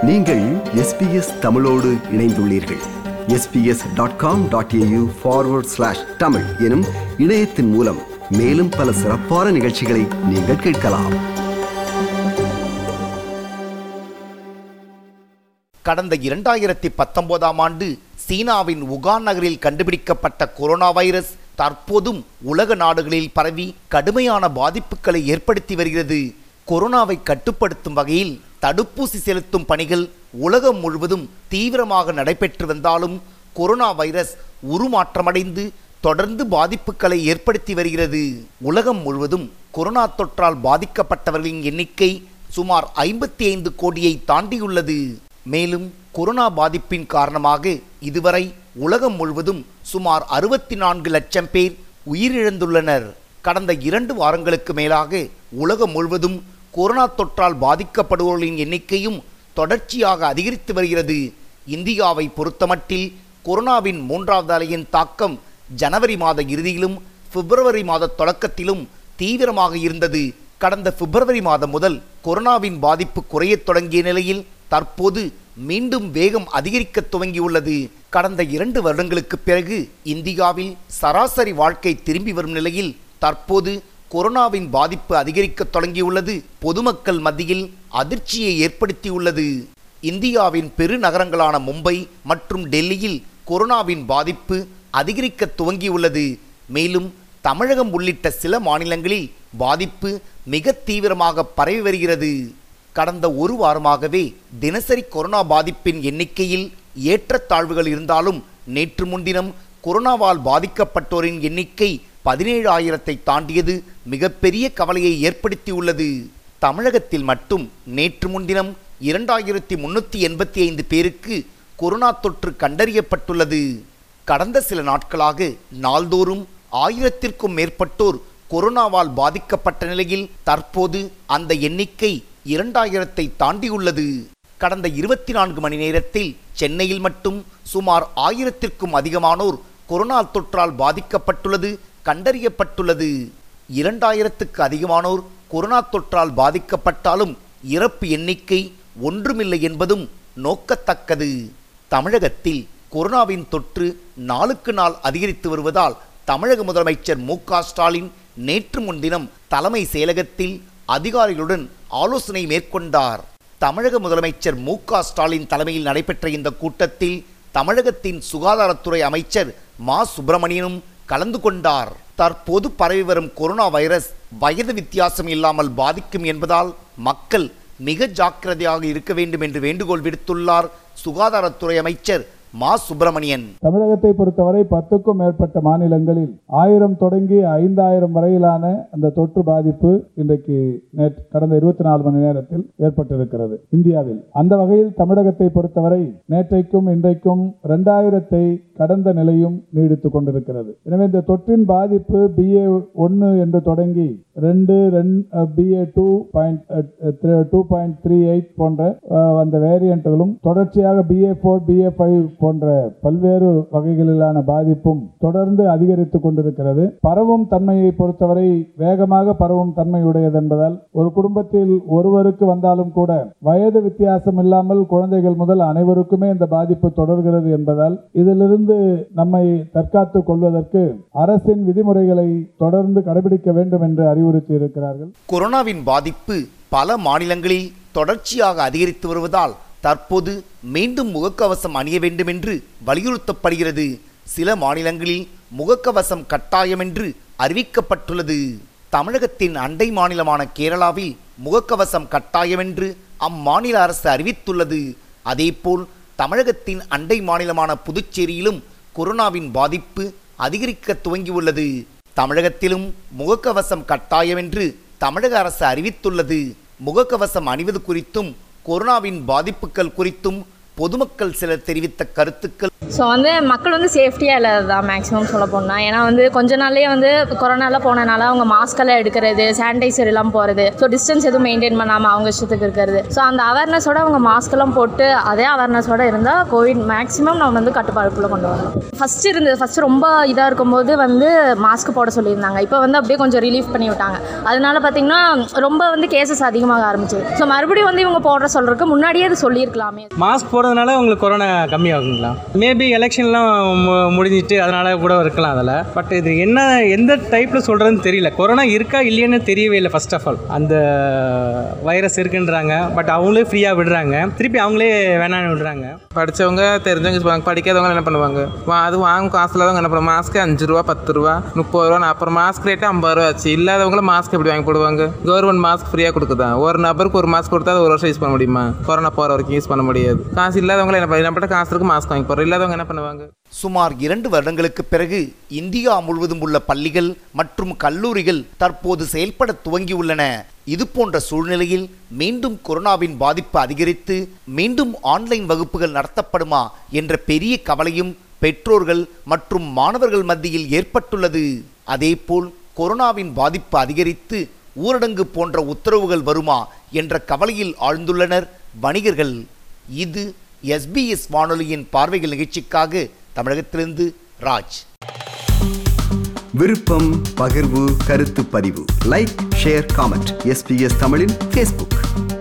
நீங்கள் எஸ்பிஎஸ் தமிழோடு இணைந்துள்ளீர்கள் SBS dot com dot AU forward slash Tamil எனும் இணையத்தின் மூலம் மேலும் பல சிறப்பான நிகழ்ச்சிகளை நீங்கள் கேட்கலாம் கடந்த இரண்டாயிரத்தி பத்தொன்பதாம் ஆண்டு சீனாவின் உகான் நகரில் கண்டுபிடிக்கப்பட்ட கொரோனா வைரஸ் தற்போதும் உலக நாடுகளில் பரவி கடுமையான பாதிப்புகளை ஏற்படுத்தி வருகிறது கொரோனாவை கட்டுப்படுத்தும் வகையில் தடுப்பூசி செலுத்தும் பணிகள் உலகம் முழுவதும் தீவிரமாக நடைபெற்று வந்தாலும் கொரோனா வைரஸ் உருமாற்றமடைந்து தொடர்ந்து பாதிப்புகளை ஏற்படுத்தி வருகிறது உலகம் முழுவதும் கொரோனா தொற்றால் பாதிக்கப்பட்டவர்களின் எண்ணிக்கை சுமார் ஐம்பத்தி ஐந்து கோடியை தாண்டியுள்ளது மேலும் கொரோனா பாதிப்பின் காரணமாக இதுவரை உலகம் முழுவதும் சுமார் அறுபத்தி நான்கு லட்சம் பேர் உயிரிழந்துள்ளனர் கடந்த இரண்டு வாரங்களுக்கு மேலாக உலகம் முழுவதும் கொரோனா தொற்றால் பாதிக்கப்படுபவர்களின் எண்ணிக்கையும் தொடர்ச்சியாக அதிகரித்து வருகிறது இந்தியாவை பொறுத்தமட்டில் கொரோனாவின் மூன்றாவது அலையின் தாக்கம் ஜனவரி மாத இறுதியிலும் பிப்ரவரி மாத தொடக்கத்திலும் தீவிரமாக இருந்தது கடந்த பிப்ரவரி மாதம் முதல் கொரோனாவின் பாதிப்பு குறையத் தொடங்கிய நிலையில் தற்போது மீண்டும் வேகம் அதிகரிக்க துவங்கியுள்ளது கடந்த இரண்டு வருடங்களுக்கு பிறகு இந்தியாவில் சராசரி வாழ்க்கை திரும்பி வரும் நிலையில் தற்போது கொரோனாவின் பாதிப்பு அதிகரிக்க தொடங்கியுள்ளது பொதுமக்கள் மத்தியில் அதிர்ச்சியை ஏற்படுத்தியுள்ளது இந்தியாவின் பெருநகரங்களான மும்பை மற்றும் டெல்லியில் கொரோனாவின் பாதிப்பு அதிகரிக்க துவங்கியுள்ளது மேலும் தமிழகம் உள்ளிட்ட சில மாநிலங்களில் பாதிப்பு மிக தீவிரமாக பரவி வருகிறது கடந்த ஒரு வாரமாகவே தினசரி கொரோனா பாதிப்பின் எண்ணிக்கையில் ஏற்றத்தாழ்வுகள் இருந்தாலும் நேற்று முன்தினம் கொரோனாவால் பாதிக்கப்பட்டோரின் எண்ணிக்கை பதினேழு ஆயிரத்தை தாண்டியது மிகப்பெரிய கவலையை ஏற்படுத்தியுள்ளது தமிழகத்தில் மட்டும் நேற்று முன்தினம் இரண்டாயிரத்தி முன்னூற்றி எண்பத்தி ஐந்து பேருக்கு கொரோனா தொற்று கண்டறியப்பட்டுள்ளது கடந்த சில நாட்களாக நாள்தோறும் ஆயிரத்திற்கும் மேற்பட்டோர் கொரோனாவால் பாதிக்கப்பட்ட நிலையில் தற்போது அந்த எண்ணிக்கை இரண்டாயிரத்தை தாண்டியுள்ளது கடந்த இருபத்தி நான்கு மணி நேரத்தில் சென்னையில் மட்டும் சுமார் ஆயிரத்திற்கும் அதிகமானோர் கொரோனா தொற்றால் பாதிக்கப்பட்டுள்ளது கண்டறியப்பட்டுள்ளது இரண்டாயிரத்துக்கு அதிகமானோர் கொரோனா தொற்றால் பாதிக்கப்பட்டாலும் இறப்பு எண்ணிக்கை ஒன்றுமில்லை என்பதும் நோக்கத்தக்கது தமிழகத்தில் கொரோனாவின் தொற்று நாளுக்கு நாள் அதிகரித்து வருவதால் தமிழக முதலமைச்சர் மு க ஸ்டாலின் நேற்று முன்தினம் தலைமை செயலகத்தில் அதிகாரிகளுடன் ஆலோசனை மேற்கொண்டார் தமிழக முதலமைச்சர் மு க ஸ்டாலின் தலைமையில் நடைபெற்ற இந்த கூட்டத்தில் தமிழகத்தின் சுகாதாரத்துறை அமைச்சர் மா சுப்பிரமணியனும் கலந்து கொண்டார் தற்போது பரவி வரும் கொரோனா வைரஸ் வயது வித்தியாசம் இல்லாமல் பாதிக்கும் என்பதால் மக்கள் மிக ஜாக்கிரதையாக இருக்க வேண்டும் என்று வேண்டுகோள் விடுத்துள்ளார் சுகாதாரத்துறை அமைச்சர் மா சுப்பிரமணியன் தமிழகத்தை பொறுத்தவரை பத்துக்கும் மேற்பட்ட மாநிலங்களில் ஆயிரம் தொடங்கி ஐந்தாயிரம் வரையிலான அந்த தொற்று பாதிப்பு இன்றைக்கு நேற்று கடந்த இருபத்தி நாலு மணி நேரத்தில் ஏற்பட்டிருக்கிறது இந்தியாவில் அந்த வகையில் தமிழகத்தை பொறுத்தவரை நேற்றைக்கும் இன்றைக்கும் ரெண்டாயிரத்தை கடந்த நிலையும் நீடித்துக் கொண்டிருக்கிறது எனவே இந்த தொற்றின் பாதிப்பு பிஏ ஒன்று என்று தொடங்கி ரெண்டு BA two point two point three eight போன்ற அஹ், அந்த வேரியண்ட்டுகளும் தொடர்ச்சியாக பிஏ ஃபோர் பிஏ ஃபைவ் போன்ற பல்வேறு வகைகளிலான பாதிப்பும் தொடர்ந்து அதிகரித்துக் கொண்டிருக்கிறது பரவும் தன்மையை பொறுத்தவரை வேகமாக பரவும் தன்மையுடையது என்பதால் ஒரு குடும்பத்தில் ஒருவருக்கு வந்தாலும் கூட வயது வித்தியாசம் இல்லாமல் குழந்தைகள் முதல் அனைவருக்குமே இந்த பாதிப்பு தொடர்கிறது என்பதால் இதிலிருந்து நம்மை தற்காத்துக் கொள்வதற்கு அரசின் விதிமுறைகளை தொடர்ந்து கடைபிடிக்க வேண்டும் என்று அறிவுறுத்தி இருக்கிறார்கள் கொரோனாவின் பாதிப்பு பல மாநிலங்களில் தொடர்ச்சியாக அதிகரித்து வருவதால் தற்போது மீண்டும் முகக்கவசம் அணிய வேண்டும் என்று வலியுறுத்தப்படுகிறது சில மாநிலங்களில் முகக்கவசம் கட்டாயம் என்று அறிவிக்கப்பட்டுள்ளது தமிழகத்தின் அண்டை மாநிலமான கேரளாவில் முகக்கவசம் கட்டாயம் என்று அம்மாநில அரசு அறிவித்துள்ளது அதேபோல் தமிழகத்தின் அண்டை மாநிலமான புதுச்சேரியிலும் கொரோனாவின் பாதிப்பு அதிகரிக்க துவங்கியுள்ளது தமிழகத்திலும் முகக்கவசம் கட்டாயம் என்று தமிழக அரசு அறிவித்துள்ளது முகக்கவசம் அணிவது குறித்தும் கொரோனாவின் பாதிப்புகள் குறித்தும் பொதுமக்கள் சிலர் தெரிவித்த கருத்துக்கள் ஸோ வந்து மக்கள் வந்து சேஃப்டியாக இல்லாதது தான் மேக்ஸிமம் சொல்ல போனால் ஏன்னா வந்து கொஞ்ச நாள்லேயே வந்து கொரோனாலாம் போனனால அவங்க மாஸ்கெல்லாம் எடுக்கிறது சானிடைசர் எல்லாம் போகிறது ஸோ டிஸ்டன்ஸ் எதுவும் மெயின்டைன் பண்ணாமல் அவங்க இஷ்டத்துக்கு இருக்கிறது ஸோ அந்த அவேர்னஸோட அவங்க மாஸ்கெல்லாம் போட்டு அதே அவேர்னஸோட இருந்தால் கோவிட் மேக்ஸிமம் நம்ம வந்து கட்டுப்பாடுக்குள்ளே கொண்டு வரலாம் ஃபஸ்ட்டு இருந்தது ஃபஸ்ட்டு ரொம்ப இதாக இருக்கும்போது வந்து மாஸ்க் போட சொல்லியிருந்தாங்க இப்போ வந்து அப்படியே கொஞ்சம் ரிலீஃப் பண்ணி விட்டாங்க அதனால பார்த்தீங்கன்னா ரொம்ப வந்து கேசஸ் அதிகமாக ஆரம்பிச்சது ஸோ மறுபடியும் வந்து இவங்க போடுற சொல்கிறதுக்கு முன்னாடியே அது சொல்லியிருக்கலாமே மாஸ்க் போடுறதுனால உங்களுக்கு கொரோனா கம்மியாகுங்களா மேபி எலெக்ஷன்லாம் மு- முடிஞ்சிட்டு அதனால கூட இருக்கலாம் அதில் பட் இது என்ன எந்த டைப்பில் சொல்கிறதுன்னு தெரியல கொரோனா இருக்கா இல்லையான்னு தெரியவே இல்லை ஃபர்ஸ்ட் ஆஃப் ஆல் அந்த வைரஸ் இருக்குன்றாங்க பட் அவங்களே ஃப்ரீயாக விடுறாங்க திருப்பி அவங்களே வேணான்னு விடுறாங்க படித்தவங்க தெரிஞ்சவங்க யூஸ் பண்ணுவாங்க படிக்காதவங்க என்ன பண்ணுவாங்க வா அது வாங்க காசு இல்லாதவங்க என்ன பண்ணுவாங்க மாஸ்க்கு அஞ்சு ரூபா பத்து ரூபா முப்பது ரூபா அப்புறம் மாஸ்க் ரேட்டு ஐம்பது ரூபா ஆச்சு இல்லாதவங்களும் மாஸ்க் எப்படி வாங்கி போடுவாங்க கவர்மெண்ட் மாஸ்க் ஃப்ரீயாக கொடுக்குதா ஒரு நபருக்கு ஒரு மாஸ்க் கொடுத்தா அது ஒரு வருஷம் யூஸ் பண்ண முடியுமா கொரோனா போகிற வரைக்கும் யூஸ் பண்ண முடியாது காசு இல்லாதவங்க என்ன பண்ண நம்மகிட்ட காசு இருக்கு மாஸ்க் வாங்கி போகிறோம் இல்லாதவங்க என்ன பண்ணுவாங்க சுமார் இரண்டு வருடங்களுக்கு பிறகு இந்தியா முழுவதும் உள்ள பள்ளிகள் மற்றும் கல்லூரிகள் தற்போது செயல்பட துவங்கியுள்ளன இது போன்ற சூழ்நிலையில் மீண்டும் கொரோனாவின் பாதிப்பு அதிகரித்து மீண்டும் ஆன்லைன் வகுப்புகள் நடத்தப்படுமா என்ற பெரிய கவலையும் பெற்றோர்கள் மற்றும் மாணவர்கள் மத்தியில் ஏற்பட்டுள்ளது அதேபோல் கொரோனாவின் பாதிப்பு அதிகரித்து ஊரடங்கு போன்ற உத்தரவுகள் வருமா என்ற கவலையில் ஆழ்ந்துள்ளனர் வணிகர்கள் இது எஸ்பிஎஸ் வானொலியின் பார்வைகள் நிகழ்ச்சிக்காக தமிழகத்திலிருந்து ராஜ் விருப்பம் பகிர்வு கருத்து பதிவு லைக் ஷேர் காமெண்ட் எஸ்பிஎஸ் தமிழின் ஃபேஸ்புக்